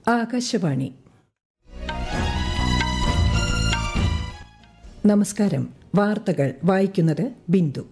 ആകാശവാണി നമസ്കാരം വാർത്തകൾ വായിക്കുന്നത് ബിന്ദു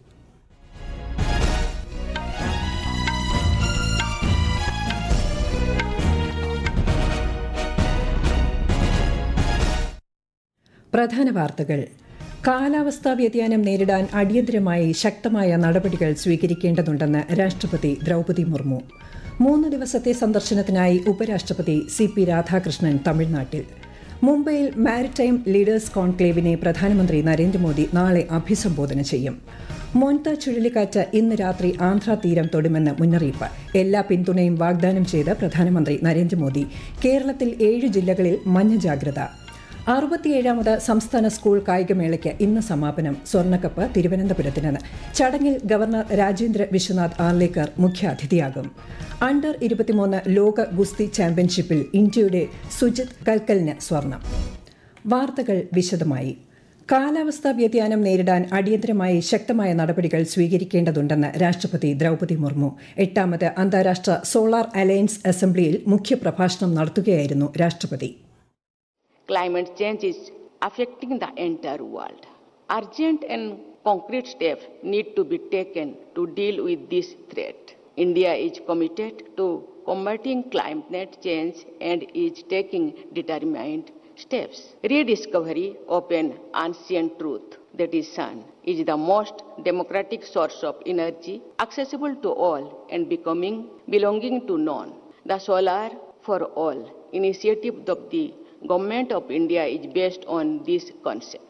പ്രധാന വാർത്തകൾ കാലാവസ്ഥാ വ്യതിയാനം നേരിടാൻ അടിയന്തരമായി ശക്തമായ നടപടികൾ സ്വീകരിക്കേണ്ടതുണ്ടെന്ന് രാഷ്ട്രപതി ദ്രൗപദി മുർമു മൂന്ന് ദിവസത്തെ സന്ദർശനത്തിനായി ഉപരാഷ്ട്രപതി സി പി രാധാകൃഷ്ണൻ തമിഴ്നാട്ടിൽ മുംബൈയിൽ മാരിടൈം ലീഡേഴ്സ് കോൺക്ലേവിനെ പ്രധാനമന്ത്രി നരേന്ദ്രമോദി നാളെ അഭിസംബോധന ചെയ്യും മോൻത ചുഴലിക്കാറ്റ് ഇന്ന് രാത്രി ആന്ധ്ര തീരം തൊടുമെന്ന് മുന്നറിയിപ്പ് എല്ലാ പിന്തുണയും വാഗ്ദാനം ചെയ്ത് പ്രധാനമന്ത്രി നരേന്ദ്രമോദി കേരളത്തിൽ ഏഴ് ജില്ലകളിൽ മഞ്ഞ ജാഗ്രത അറുപത്തിയേഴാമത് സംസ്ഥാന സ്കൂൾ കായികമേളയ്ക്ക് ഇന്ന് സമാപനം സ്വർണ്ണക്കപ്പ് തിരുവനന്തപുരത്തിന് ചടങ്ങിൽ ഗവർണർ രാജേന്ദ്ര വിശ്വനാഥ് ആർലേക്കർ മുഖ്യാതിഥിയാകും അണ്ടർ ഇരുപത്തിമൂന്ന് ലോക ഗുസ്തി ചാമ്പ്യൻഷിപ്പിൽ ഇന്ത്യയുടെ സുജിത് കൽക്കലിന് സ്വർണം വാർത്തകൾ വിശദമായി കാലാവസ്ഥാ വ്യതിയാനം നേരിടാൻ അടിയന്തരമായി ശക്തമായ നടപടികൾ സ്വീകരിക്കേണ്ടതുണ്ടെന്ന് രാഷ്ട്രപതി ദ്രൌപദി മുർമു എട്ടാമത് അന്താരാഷ്ട്ര സോളാർ അലയൻസ് അസംബ്ലിയിൽ മുഖ്യപ്രഭാഷണം നടത്തുകയായിരുന്നു രാഷ്ട്രപതി Climate change is affecting the entire world. Urgent and concrete steps need to be taken to deal with this threat. India is committed to combating climate change and is taking determined steps. Rediscovery of an ancient truth, that is sun, is the most democratic source of energy accessible to all and becoming belonging to none. The Solar for All initiative of the Government of India is based on this concept.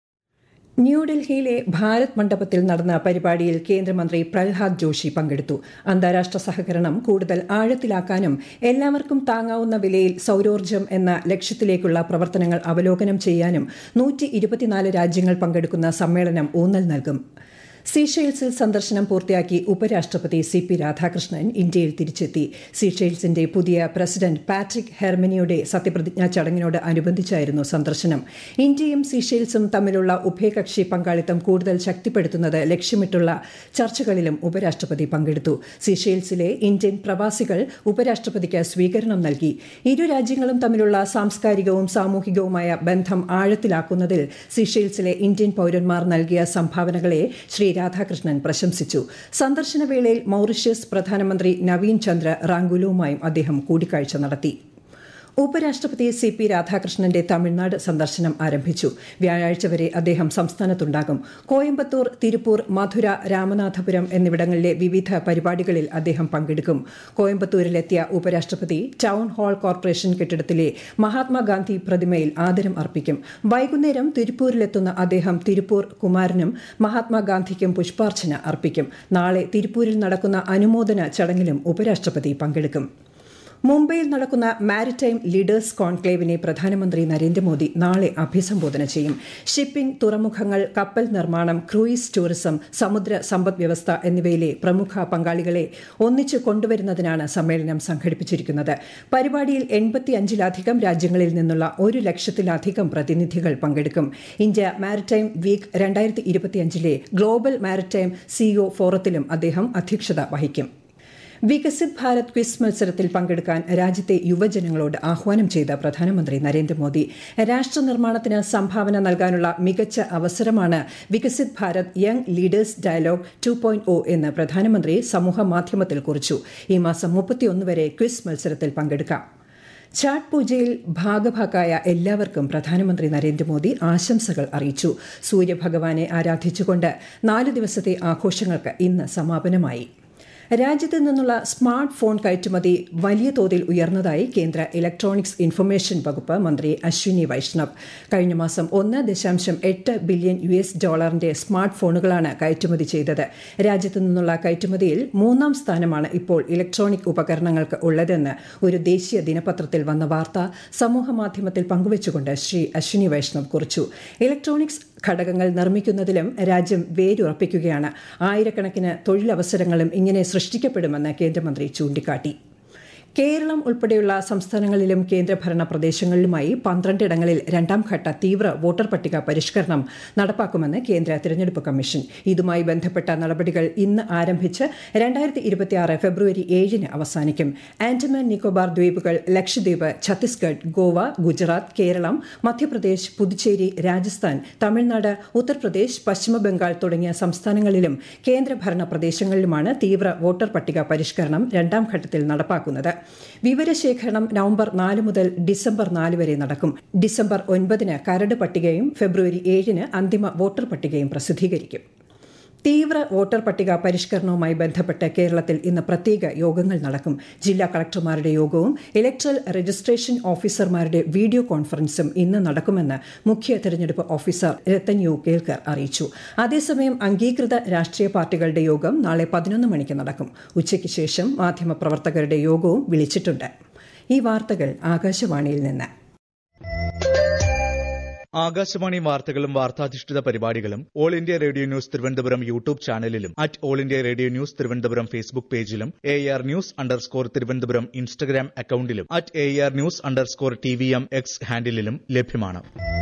ന്യൂഡൽഹിയിലെ ഭാരത് മണ്ഡപത്തിൽ നടന്ന പരിപാടിയിൽ കേന്ദ്രമന്ത്രി പ്രഹ്ലാദ് ജോഷി പങ്കെടുത്തു അന്താരാഷ്ട്ര സഹകരണം കൂടുതൽ ആഴത്തിലാക്കാനും എല്ലാവർക്കും താങ്ങാവുന്ന വിലയിൽ സൌരോർജ്ജം എന്ന ലക്ഷ്യത്തിലേക്കുള്ള പ്രവർത്തനങ്ങൾ അവലോകനം ചെയ്യാനും നൂറ്റി ഇരുപത്തിനാല് രാജ്യങ്ങൾ പങ്കെടുക്കുന്ന സമ്മേളനം ഊന്നൽ നൽകും സീഷെയിൽസിൽ സന്ദർശനം പൂർത്തിയാക്കി ഉപരാഷ്ട്രപതി സി പി രാധാകൃഷ്ണൻ ഇന്ത്യയിൽ തിരിച്ചെത്തി സീഷെയിൽസിന്റെ പുതിയ പ്രസിഡന്റ് പാട്രിക് ഹെർമനിയുടെ സത്യപ്രതിജ്ഞാ ചടങ്ങിനോട് അനുബന്ധിച്ചായിരുന്നു സന്ദർശനം ഇന്ത്യയും സീഷെയിൽസും തമ്മിലുള്ള ഉഭയകക്ഷി പങ്കാളിത്തം കൂടുതൽ ശക്തിപ്പെടുത്തുന്നത് ലക്ഷ്യമിട്ടുള്ള ചർച്ചകളിലും ഉപരാഷ്ട്രപതി പങ്കെടുത്തു സീഷെയിൽസിലെ ഇന്ത്യൻ പ്രവാസികൾ ഉപരാഷ്ട്രപതിക്ക് സ്വീകരണം നൽകി ഇരു രാജ്യങ്ങളും തമ്മിലുള്ള സാംസ്കാരികവും സാമൂഹികവുമായ ബന്ധം ആഴത്തിലാക്കുന്നതിൽ സീഷെയിൽസിലെ ഇന്ത്യൻ പൌരന്മാർ നൽകിയ സംഭാവനകളെ ശ്രീ രാധാകൃഷ്ണൻ പ്രശംസിച്ചു സന്ദർശനവേളയിൽ മൌറിഷ്യസ് പ്രധാനമന്ത്രി നവീൻ ചന്ദ്ര റാങ്കുലുവുമായും അദ്ദേഹം കൂടിക്കാഴ്ച നടത്തി ഉപരാഷ്ട്രപതി സി പി രാധാകൃഷ്ണന്റെ തമിഴ്നാട് സന്ദർശനം ആരംഭിച്ചു വ്യാഴാഴ്ച വരെ അദ്ദേഹം സംസ്ഥാനത്തുണ്ടാകും കോയമ്പത്തൂർ തിരുപ്പൂർ മധുര രാമനാഥപുരം എന്നിവിടങ്ങളിലെ വിവിധ പരിപാടികളിൽ അദ്ദേഹം പങ്കെടുക്കും കോയമ്പത്തൂരിലെത്തിയ ഉപരാഷ്ട്രപതി ടൌൺ ഹാൾ കോർപ്പറേഷൻ കെട്ടിടത്തിലെ മഹാത്മാഗാന്ധി പ്രതിമയിൽ ആദരം അർപ്പിക്കും വൈകുന്നേരം തിരുപ്പൂരിലെത്തുന്ന അദ്ദേഹം തിരുപ്പൂർ കുമാരനും മഹാത്മാഗാന്ധിക്കും പുഷ്പാർച്ചന അർപ്പിക്കും നാളെ തിരുപ്പൂരിൽ നടക്കുന്ന അനുമോദന ചടങ്ങിലും ഉപരാഷ്ട്രപതി പങ്കെടുക്കും മുംബൈയിൽ നടക്കുന്ന മാരിടൈം ലീഡേഴ്സ് കോൺക്ലേവിനെ പ്രധാനമന്ത്രി നരേന്ദ്രമോദി നാളെ അഭിസംബോധന ചെയ്യും ഷിപ്പിംഗ് തുറമുഖങ്ങൾ കപ്പൽ നിർമ്മാണം ക്രൂയിസ് ടൂറിസം സമുദ്ര സമ്പദ് വ്യവസ്ഥ എന്നിവയിലെ പ്രമുഖ പങ്കാളികളെ ഒന്നിച്ചു കൊണ്ടുവരുന്നതിനാണ് സമ്മേളനം സംഘടിപ്പിച്ചിരിക്കുന്നത് പരിപാടിയിൽ എൺപത്തിയഞ്ചിലധികം രാജ്യങ്ങളിൽ നിന്നുള്ള ഒരു ലക്ഷത്തിലധികം പ്രതിനിധികൾ പങ്കെടുക്കും ഇന്ത്യ മാരിടൈം വീക്ക് രണ്ടായിരത്തി ഇരുപത്തിയഞ്ചിലെ ഗ്ലോബൽ മാരിടൈം സിഇഒ ഫോറത്തിലും അദ്ദേഹം അധ്യക്ഷത വഹിക്കും വികസിത് ഭാരത് ക്വിസ് മത്സരത്തിൽ പങ്കെടുക്കാൻ രാജ്യത്തെ യുവജനങ്ങളോട് ആഹ്വാനം ചെയ്ത പ്രധാനമന്ത്രി നരേന്ദ്രമോദി രാഷ്ട്ര നിർമ്മാണത്തിന് സംഭാവന നൽകാനുള്ള മികച്ച അവസരമാണ് Viksit Bharat young leaders dialogue two point O എന്ന് പ്രധാനമന്ത്രി സമൂഹ മാധ്യമത്തിൽ കുറിച്ചു ഈ മാസം മുപ്പത്തിയൊന്ന് വരെ ക്വിസ് മത്സരത്തിൽ പങ്കെടുക്കാം ഛാട്ട് പൂജയിൽ ഭാഗഭാക്കായ എല്ലാവർക്കും പ്രധാനമന്ത്രി നരേന്ദ്രമോദി ആശംസകൾ അറിയിച്ചു സൂര്യഭഗവാനെ ആരാധിച്ചുകൊണ്ട് നാല് ദിവസത്തെ ആഘോഷങ്ങൾക്ക് ഇന്ന് സമാപനമായി രാജ്യത്ത് നിന്നുള്ള സ്മാർട്ട് ഫോൺ കയറ്റുമതി വലിയ തോതിൽ ഉയർന്നതായി കേന്ദ്ര ഇലക്ട്രോണിക്സ് ഇൻഫർമേഷൻ വകുപ്പ് മന്ത്രി അശ്വിനി വൈഷ്ണവ് കഴിഞ്ഞ മാസം ഒന്ന് ദശാംശം എട്ട് ബില്യൺ യു എസ് ഡോളറിന്റെ സ്മാർട്ട് ഫോണുകളാണ് കയറ്റുമതി ചെയ്തത് രാജ്യത്തു നിന്നുള്ള കയറ്റുമതിയിൽ മൂന്നാം സ്ഥാനമാണ് ഇപ്പോൾ ഇലക്ട്രോണിക് ഉപകരണങ്ങൾക്ക് ഉള്ളതെന്ന് ഒരു ദേശീയ ദിനപത്രത്തിൽ വന്ന വാർത്ത സമൂഹമാധ്യമത്തിൽ പങ്കുവച്ചുകൊണ്ട് ശ്രീ അശ്വിനി വൈഷ്ണവ് കുറിച്ചു ഇലക്ട്രോണിക്സ് ഘടകങ്ങൾ നിർമ്മിക്കുന്നതിലും രാജ്യം വേരുറപ്പിക്കുകയാണ് ആയിരക്കണക്കിന് തൊഴിലവസരങ്ങളും ഇങ്ങനെ സൃഷ്ടിക്കപ്പെടുമെന്ന് കേന്ദ്രമന്ത്രി ചൂണ്ടിക്കാട്ടി കേരളം ഉൾപ്പെടെയുള്ള സംസ്ഥാനങ്ങളിലും കേന്ദ്രഭരണ പ്രദേശങ്ങളിലുമായി പന്ത്രണ്ടിടങ്ങളിൽ രണ്ടാം ഘട്ട തീവ്ര വോട്ടർ പട്ടിക പരിഷ്കരണം നടപ്പാക്കുമെന്ന് കേന്ദ്ര തിരഞ്ഞെടുപ്പ് കമ്മീഷൻ ഇതുമായി ബന്ധപ്പെട്ട നടപടികൾ ഇന്ന് ആരംഭിച്ച് രണ്ടായിരത്തി ഇരുപത്തിയാറ് ഫെബ്രുവരി ഏഴിന് അവസാനിക്കും ആൻഡമാൻ നിക്കോബാർ ദ്വീപുകൾ ലക്ഷദ്വീപ് ഛത്തീസ്ഗഡ് ഗോവ ഗുജറാത്ത് കേരളം മധ്യപ്രദേശ് പുതുച്ചേരി രാജസ്ഥാൻ തമിഴ്നാട് ഉത്തർപ്രദേശ് പശ്ചിമബംഗാൾ തുടങ്ങിയ സംസ്ഥാനങ്ങളിലും കേന്ദ്രഭരണ പ്രദേശങ്ങളിലുമാണ് തീവ്ര വോട്ടർ പട്ടിക പരിഷ്കരണം രണ്ടാം ഘട്ടത്തിൽ നടപ്പാക്കുന്നത് വിവരശേഖരണം നവംബർ നാല് മുതൽ ഡിസംബർ നാല് വരെ നടക്കും ഡിസംബർ ഒൻപതിന് കരട് പട്ടികയും ഫെബ്രുവരി ഏഴിന് അന്തിമ വോട്ടർ പട്ടികയും പ്രസിദ്ധീകരിക്കും തീവ്ര വോട്ടർ പട്ടിക പരിഷ്കരണവുമായി ബന്ധപ്പെട്ട് കേരളത്തിൽ ഇന്ന് പ്രത്യേക യോഗങ്ങൾ നടക്കും ജില്ലാ കളക്ടർമാരുടെ യോഗവും ഇലക്ട്രൽ രജിസ്ട്രേഷൻ ഓഫീസർമാരുടെ വീഡിയോ കോൺഫറൻസും ഇന്ന് നടക്കുമെന്ന് മുഖ്യ തെരഞ്ഞെടുപ്പ് ഓഫീസർ രത്തൻ യു കേൽക്കർ അറിയിച്ചു അതേസമയം അംഗീകൃത രാഷ്ട്രീയ പാർട്ടികളുടെ യോഗം നാളെ പതിനൊന്ന് മണിക്ക് നടക്കും ഉച്ചയ്ക്ക് ശേഷം മാധ്യമപ്രവർത്തകരുടെ യോഗവും വിളിച്ചിട്ടുണ്ട് ഈ വാർത്തകൾ ആകാശവാണിയിൽ നിന്ന് ആകാശവാണി വാർത്തകളും വാർത്താധിഷ്ഠിത പരിപാടികളും all India radio news Thiruvananthapuram YouTube ചാനലിലും at all India radio news Thiruvananthapuram Facebook പേജിലും A R news underscore Thiruvananthapuram Instagram അക്കൌണ്ടിലും at A R news underscore T V M X ഹാൻഡിലും ലഭ്യമാണ്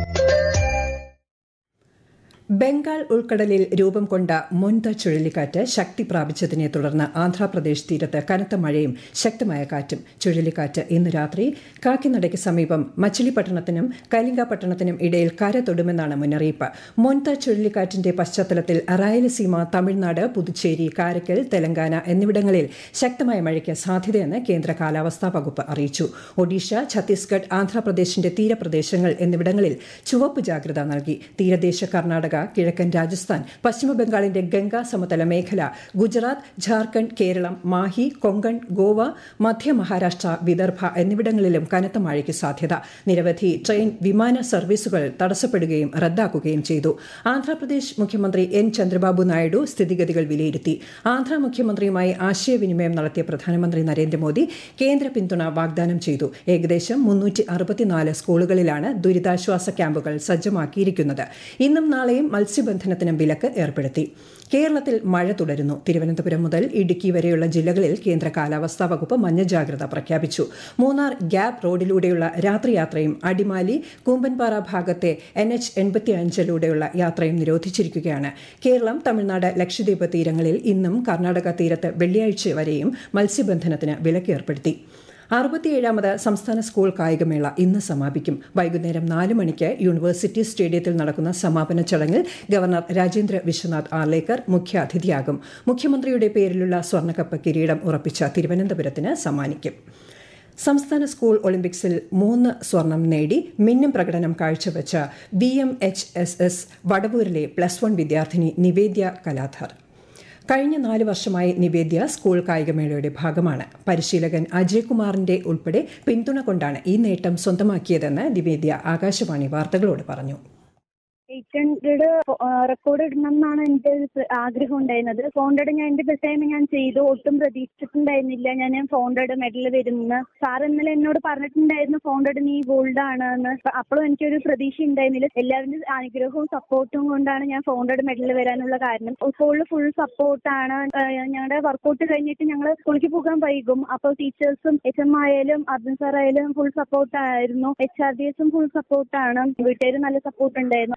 ബംഗാൾ ഉൾക്കടലിൽ രൂപം കൊണ്ട മൊൻത ചുഴലിക്കാറ്റ് ശക്തി പ്രാപിച്ചതിനെ തുടർന്ന് ആന്ധ്രാപ്രദേശ് തീരത്ത് കനത്ത മഴയും ശക്തമായ കാറ്റും ചുഴലിക്കാറ്റ് ഇന്ന് രാത്രി കാക്കിനടയ്ക്ക് സമീപം മച്ചിലിപട്ടണത്തിനും കലിംഗപട്ടണത്തിനും ഇടയിൽ കര തൊടുമെന്നാണ് മുന്നറിയിപ്പ് മൊൻത ചുഴലിക്കാറ്റിന്റെ പശ്ചാത്തലത്തിൽ റായലസീമ തമിഴ്നാട് പുതുച്ചേരി കാരക്കൽ തെലങ്കാന എന്നിവിടങ്ങളിൽ ശക്തമായ മഴയ്ക്ക് സാധ്യതയെന്ന് കേന്ദ്ര കാലാവസ്ഥാ വകുപ്പ് അറിയിച്ചു ഒഡീഷ ഛത്തീസ്ഗഡ് ആന്ധ്രാപ്രദേശിന്റെ തീരപ്രദേശങ്ങൾ എന്നിവിടങ്ങളിൽ ചുവപ്പ് ജാഗ്രത നൽകി തീരദേശ കർണാടക കിഴക്കൻ രാജസ്ഥാൻ പശ്ചിമബംഗാളിന്റെ ഗംഗാ സമതല മേഖല ഗുജറാത്ത് ഝാർഖണ്ഡ് കേരളം മാഹി കൊങ്കൺ ഗോവ മധ്യ മഹാരാഷ്ട്ര വിദർഭ എന്നിവിടങ്ങളിലും കനത്ത മഴയ്ക്ക് സാധ്യത നിരവധി ട്രെയിൻ വിമാന സർവീസുകൾ തടസ്സപ്പെടുകയും റദ്ദാക്കുകയും ചെയ്തു ആന്ധ്രാപ്രദേശ് മുഖ്യമന്ത്രി എൻ ചന്ദ്രബാബു നായിഡു സ്ഥിതിഗതികൾ വിലയിരുത്തി ആന്ധ്ര മുഖ്യമന്ത്രിയുമായി ആശയവിനിമയം നടത്തിയ പ്രധാനമന്ത്രി നരേന്ദ്രമോദി കേന്ദ്ര പിന്തുണ വാഗ്ദാനം ചെയ്തു ഏകദേശം മുന്നൂറ്റി അറുപത്തിനാല് സ്കൂളുകളിലാണ് ദുരിതാശ്വാസ ക്യാമ്പുകൾ സജ്ജമാക്കിയിരിക്കുന്നത് ഇന്നും നാളെയും മത്സ്യബന്ധനത്തിനും വിലക്ക് ഏർപ്പെടുത്തി കേരളത്തിൽ മഴ തുടരുന്നു തിരുവനന്തപുരം മുതൽ ഇടുക്കി വരെയുള്ള ജില്ലകളിൽ കേന്ദ്ര കാലാവസ്ഥാ വകുപ്പ് മഞ്ഞ ജാഗ്രത പ്രഖ്യാപിച്ചു മൂന്നാർ ഗ്യാപ് റോഡിലൂടെയുള്ള രാത്രിയാത്രയും അടിമാലി കൂമ്പൻപാറ ഭാഗത്തെ എൻ എച്ച് എൺപത്തിയഞ്ചിലൂടെയുള്ള യാത്രയും നിരോധിച്ചിരിക്കുകയാണ് കേരളം തമിഴ്നാട് ലക്ഷദ്വീപ് തീരങ്ങളിൽ ഇന്നും കർണാടക തീരത്ത് വെള്ളിയാഴ്ച വരെയും മത്സ്യബന്ധനത്തിന് വിലക്ക് ഏർപ്പെടുത്തി അറുപത്തിയേഴാമത് സംസ്ഥാന സ്കൂൾ കായികമേള ഇന്ന് സമാപിക്കും വൈകുന്നേരം നാല് മണിക്ക് യൂണിവേഴ്സിറ്റി സ്റ്റേഡിയത്തിൽ നടക്കുന്ന സമാപന ചടങ്ങിൽ ഗവർണർ രാജേന്ദ്ര വിശ്വനാഥ് ആർലേക്കർ മുഖ്യാതിഥിയാകും മുഖ്യമന്ത്രിയുടെ പേരിലുള്ള സ്വർണ്ണക്കപ്പ് കിരീടം ഉറപ്പിച്ച തിരുവനന്തപുരത്തിന് സമ്മാനിക്കും സംസ്ഥാന സ്കൂൾ ഒളിമ്പിക്സിൽ മൂന്ന് സ്വർണം നേടി മിന്നും പ്രകടനം കാഴ്ചവെച്ച B M H S S വടവൂരിലെ പ്ലസ് വൺ വിദ്യാർത്ഥിനി നിവേദ്യ കലാധർ കഴിഞ്ഞ നാല് വർഷമായി നിവേദ്യ സ്കൂൾ കായികമേളയുടെ ഭാഗമാണ് പരിശീലകൻ അജയ് കുമാറിന്റെ ഉൾപ്പെടെ പിന്തുണ കൊണ്ടാണ് ഈ നേട്ടം സ്വന്തമാക്കിയതെന്ന് നിവേദ്യ ആകാശവാണി വാർത്തകളോട് പറഞ്ഞു എയ്റ്റ് ഹൺഡ്രഡ് റെക്കോർഡ് ഇടണം എന്നാണ് എൻ്റെ ഒരു ആഗ്രഹം ഉണ്ടായിരുന്നത് ഫോർ ഹൺഡ്രഡ് ഞാൻ എൻ്റെ ബെസ്റ്റ് ടൈം ഞാൻ ചെയ്തു ഒട്ടും പ്രതീക്ഷിച്ചിട്ടുണ്ടായിരുന്നില്ല ഞാൻ ഫോർ ഹൺഡ്രഡ് മെഡൽ വരുമെന്ന് സാർ ഇന്നലെ എന്നോട് പറഞ്ഞിട്ടുണ്ടായിരുന്നു ഫോർ ഹൺഡ്രഡ് നീ ഗോൾഡ് ആണ് എന്ന് അപ്പോഴും എനിക്കൊരു പ്രതീക്ഷ ഉണ്ടായിരുന്നില്ല എല്ലാവരുടെ അനുഗ്രഹവും സപ്പോർട്ടും കൊണ്ടാണ് ഞാൻ ഫോർ ഹൺഡ്രഡ് മെഡൽ വരാനുള്ള കാരണം സ്കൂളിൽ ഫുൾ സപ്പോർട്ടാണ് ഞങ്ങളുടെ വർക്കൗട്ട് കഴിഞ്ഞിട്ട് ഞങ്ങൾ സ്കൂളിലേക്ക് പോകാൻ വൈകും അപ്പോൾ ടീച്ചേഴ്സും എച്ച് എം ആയാലും അർജുൻ സാർ ആയാലും ഫുൾ സപ്പോർട്ടായിരുന്നു എച്ച് ആർ ഡി എസും ഫുൾ സപ്പോർട്ടാണ് വീട്ടുകാർ നല്ല സപ്പോർട്ട് ഉണ്ടായിരുന്നു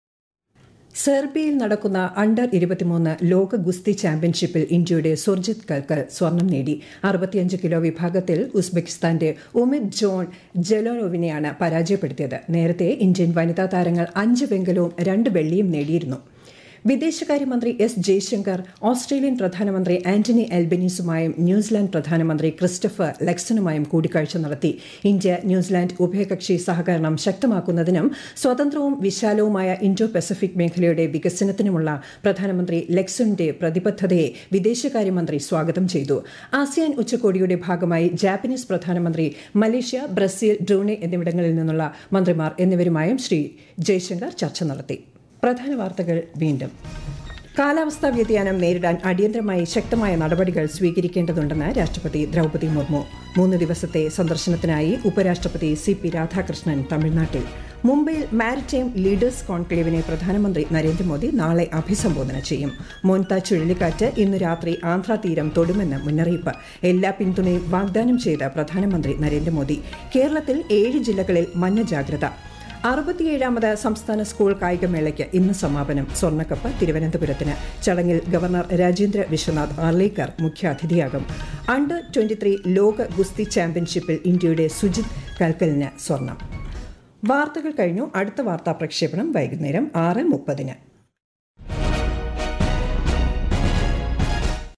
സെർബിയയിൽ നടക്കുന്ന അണ്ടർ ഇരുപത്തിമൂന്ന് ലോക ഗുസ്തി ചാമ്പ്യൻഷിപ്പിൽ ഇന്ത്യയുടെ സുർജിത് കൽക്കൽ സ്വർണം നേടി അറുപത്തിയഞ്ച് കിലോ വിഭാഗത്തിൽ ഉസ്ബെക്കിസ്ഥാന്റെ ഉമിത് ജോൺ ജലോനോവിനെയാണ് പരാജയപ്പെടുത്തിയത് നേരത്തെ ഇന്ത്യൻ വനിതാ താരങ്ങൾ അഞ്ച് വെങ്കലവും രണ്ട് വെള്ളിയും നേടിയിരുന്നു വിദേശകാര്യമന്ത്രി എസ് ജയശങ്കർ ഓസ്ട്രേലിയൻ പ്രധാനമന്ത്രി ആന്റണി അൽബനീസുമായും ന്യൂസിലാൻഡ് പ്രധാനമന്ത്രി ക്രിസ്റ്റഫർ ലെക്സണുമായും കൂടിക്കാഴ്ച നടത്തി ഇന്ത്യ ന്യൂസിലാൻഡ് ഉഭയകക്ഷി സഹകരണം ശക്തമാക്കുന്നതിനും സ്വതന്ത്രവും വിശാലവുമായ ഇൻഡോ പസഫിക് മേഖലയുടെ വികസനത്തിനുമുള്ള പ്രധാനമന്ത്രി ലെക്സണിന്റെ പ്രതിബദ്ധതയെ വിദേശകാര്യമന്ത്രി സ്വാഗതം ചെയ്തു ആസിയാൻ ഉച്ചകോടിയുടെ ഭാഗമായി ജാപ്പനീസ് പ്രധാനമന്ത്രി മലേഷ്യ ബ്രസീൽ ബ്രൂണെ എന്നിവിടങ്ങളിൽ നിന്നുള്ള മന്ത്രിമാർ എന്നിവരുമായും ശ്രീ ജയശങ്കർ ചർച്ച നടത്തി പ്രധാന വാർത്തകൾ വീണ്ടും കാലാവസ്ഥാ വ്യതിയാനം നേരിടാൻ അടിയന്തരമായി ശക്തമായ നടപടികൾ സ്വീകരിക്കേണ്ടതുണ്ടെന്ന് രാഷ്ട്രപതി ദ്രൗപദി മുർമു മൂന്ന് ദിവസത്തെ സന്ദർശനത്തിനായി ഉപരാഷ്ട്രപതി സി പി രാധാകൃഷ്ണൻ തമിഴ്നാട്ടിൽ മുംബൈയിൽ മാരിടൈം ലീഡേഴ്സ് കോൺക്ലേവിനെ പ്രധാനമന്ത്രി നരേന്ദ്രമോദി നാളെ അഭിസംബോധന ചെയ്യും മോൻത ചുഴലിക്കാറ്റ് ഇന്ന് രാത്രി ആന്ധ്ര തീരം തൊടുമെന്ന് മുന്നറിയിപ്പ് എല്ലാ പിന്തുണയും വാഗ്ദാനം ചെയ്ത പ്രധാനമന്ത്രി നരേന്ദ്രമോദി കേരളത്തിൽ ഏഴ് ജില്ലകളിൽ മഞ്ഞ ജാഗ്രത അറുപത്തിയേഴാമത് സംസ്ഥാന സ്കൂൾ കായികമേളയ്ക്ക് ഇന്ന് സമാപനം സ്വർണ്ണക്കപ്പ് തിരുവനന്തപുരത്തിന് ചടങ്ങിൽ ഗവർണർ രാജേന്ദ്ര വിശ്വനാഥ് ആർലേക്കർ മുഖ്യാതിഥിയാകും അണ്ടർ ട്വന്റി ലോക ഗുസ്തി ചാമ്പ്യൻഷിപ്പിൽ ഇന്ത്യയുടെ സുജിത് കൽക്കലിന് സ്വർണം വാർത്തകൾ കഴിഞ്ഞു അടുത്ത വാർത്താ പ്രക്ഷേപണം വൈകുന്നേരം ആറ് മുപ്പതിന്